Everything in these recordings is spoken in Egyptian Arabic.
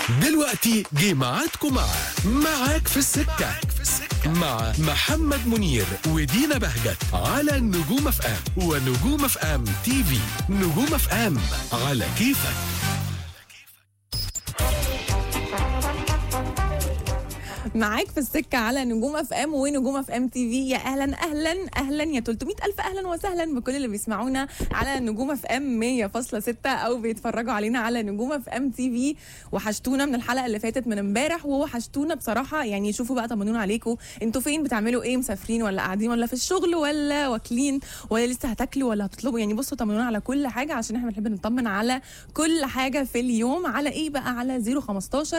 دلوقتي جه ميعادكم مع معاك في السكة مع محمد منير ودينا بهجت على نجوم اف ام ونجوم اف ام تي في نجوم اف ام على كيفك معاك في السكة على نجوم اف ام ونجوم اف ام تي في يا اهلا اهلا اهلا يا 300 الف اهلا وسهلا بكل اللي بيسمعونا على نجوم اف ام 100.6 او بيتفرجوا علينا على نجوم اف ام تي في وحشتونا من الحلقة اللي فاتت من امبارح ووحشتونا بصراحة يعني شوفوا بقى طمنونا عليكم انتوا فين بتعملوا ايه مسافرين ولا قاعدين ولا في الشغل ولا واكلين ولا لسه هتاكلوا ولا هتطلبوا يعني بصوا طمنونا على كل حاجة عشان احنا بنحب نطمن على كل حاجة في اليوم على ايه بقى على 015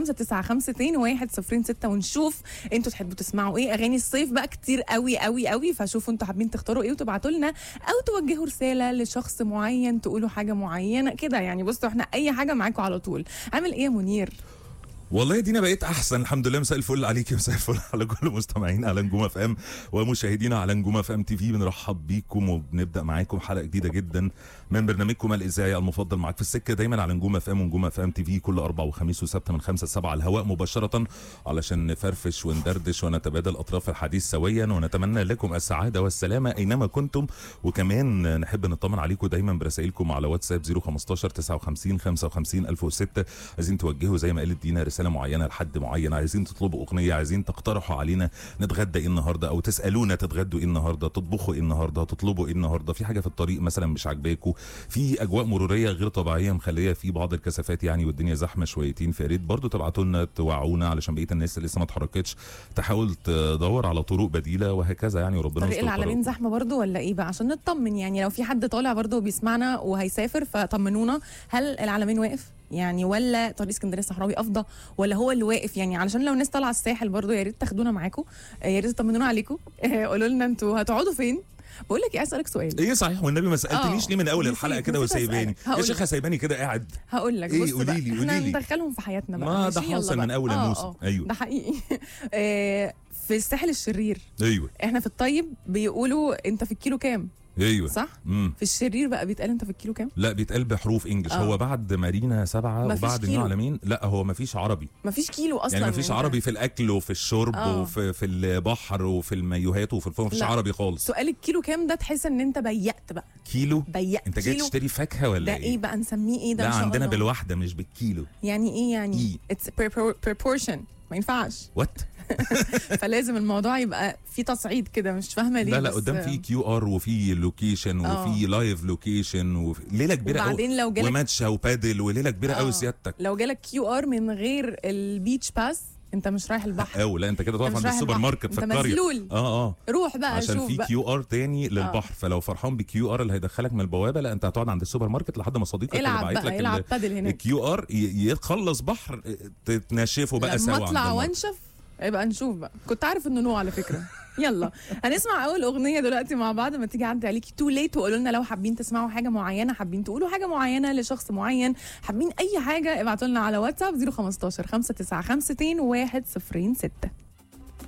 595 106 ونشوف انتوا تحبوا تسمعوا ايه اغاني الصيف بقى كتير قوي قوي قوي فشوفوا انتوا حابين تختاروا ايه وتبعتوا لنا او توجهوا رساله لشخص معين تقولوا حاجه معينه كده يعني بصوا احنا اي حاجه معاكم على طول عامل ايه يا منير والله دينا بقيت احسن الحمد لله مساء الفل عليكي مساء الفل على كل مستمعين على نجوم اف ام ومشاهدينا على نجوم اف ام تي في بنرحب بيكم وبنبدا معاكم حلقه جديده جدا من برنامجكم الاذاعي المفضل معاك في السكه دايما على نجوم اف ام ونجوم اف ام تي في كل اربع وخميس وسبت من خمسة لسبعة على الهواء مباشره علشان نفرفش وندردش ونتبادل اطراف الحديث سويا ونتمنى لكم السعاده والسلامه اينما كنتم وكمان نحب نطمن عليكم دايما برسائلكم على واتساب 015 59 55 1006 عايزين توجهوا زي ما قالت دينا رساله معينه لحد معين عايزين تطلبوا اغنيه عايزين تقترحوا علينا نتغدى ايه النهارده او تسالونا تتغدوا ايه النهارده تطبخوا ايه النهارده تطلبوا ايه النهارده في حاجه في الطريق مثلا مش عاجباكم في اجواء مروريه غير طبيعيه مخليه في بعض الكثافات يعني والدنيا زحمه شويتين فيا ريت برضه تبعتوا لنا توعونا علشان بقيه الناس اللي لسه ما اتحركتش تحاول تدور على طرق بديله وهكذا يعني وربنا طريق يستر العالمين طريقكم. زحمه برضو ولا ايه بقى عشان نطمن يعني لو في حد طالع برضو بيسمعنا وهيسافر فطمنونا هل العالمين واقف يعني ولا طريق اسكندريه الصحراوي افضل ولا هو اللي واقف يعني علشان لو الناس طالعه الساحل برضو يا ريت تاخدونا معاكم آه، يا ريت تطمنونا عليكم آه، قولوا لنا انتوا هتقعدوا فين بقول لك ايه عايز اسالك سؤال ايه صحيح والنبي ما سالتنيش آه، ليه من اول نسيت- الحلقه كده نسيت وسايباني أسألك. يا هقول شيخه سايباني كده قاعد هقول لك إيه؟ بص بقى قوليلي- احنا قوليلي. ندخلهم في حياتنا بقى ما ده ماشي؟ يلا حاصل بقى. من أول آه، الموسم. آه، أيوه. ده حقيقي آه، في الساحل الشرير ايوه احنا في الطيب بيقولوا انت في الكيلو كام ايوه صح امم في الشرير بقى بيتقال انت في الكيلو كام لا بيتقال بحروف انجلش آه. هو بعد مارينا سبعة مفيش وبعد كيلو. النيو عالمين لا هو مفيش عربي مفيش كيلو اصلا يعني مفيش يعني. عربي في الاكل وفي الشرب آه. وفي في البحر وفي المايوهات وفي الفرن مفيش لا. عربي خالص سؤال الكيلو كام ده تحس ان انت بيقت بقى كيلو بيقت انت جاي كيلو تشتري فاكهه ولا ده ايه بقى نسميه ايه ده لا إن شاء عندنا الله؟ بالواحده مش بالكيلو يعني ايه يعني إيه؟ اتس proportion ما ينفعش وات فلازم الموضوع يبقى في تصعيد كده مش فاهمه ليه لا لا بس- قدام في كيو ار وفي لوكيشن آه. وفي لايف لوكيشن وفي ليله كبيره قوي وبعدين لو جالك وماتشا وبادل وليله كبيره آه. قوي سيادتك لو جالك كيو ار من غير البيتش باس انت مش رايح البحر او لا انت كده تقف مش عند رايح السوبر البحر. ماركت في انت القريه مذلول. اه اه روح بقى عشان شوف في بقى كيو ار تاني للبحر فلو فرحان بكيو ار اللي هيدخلك من البوابه لا انت هتقعد عند السوبر ماركت لحد ما صديقك اللي العب باعت بقى لك العب ال- بادل هناك الكيو ار ي- يخلص بحر تتنشفوا بقى سوا لما عند اطلع الماركت. وانشف يبقى نشوف بقى كنت عارف انه نوع على فكره يلا هنسمع اول اغنيه دلوقتي مع بعض ما تيجي عدي عليكي تو ليت وقولوا لنا لو حابين تسمعوا حاجه معينه حابين تقولوا حاجه معينه لشخص معين حابين اي حاجه ابعتوا لنا على واتساب 015 595 106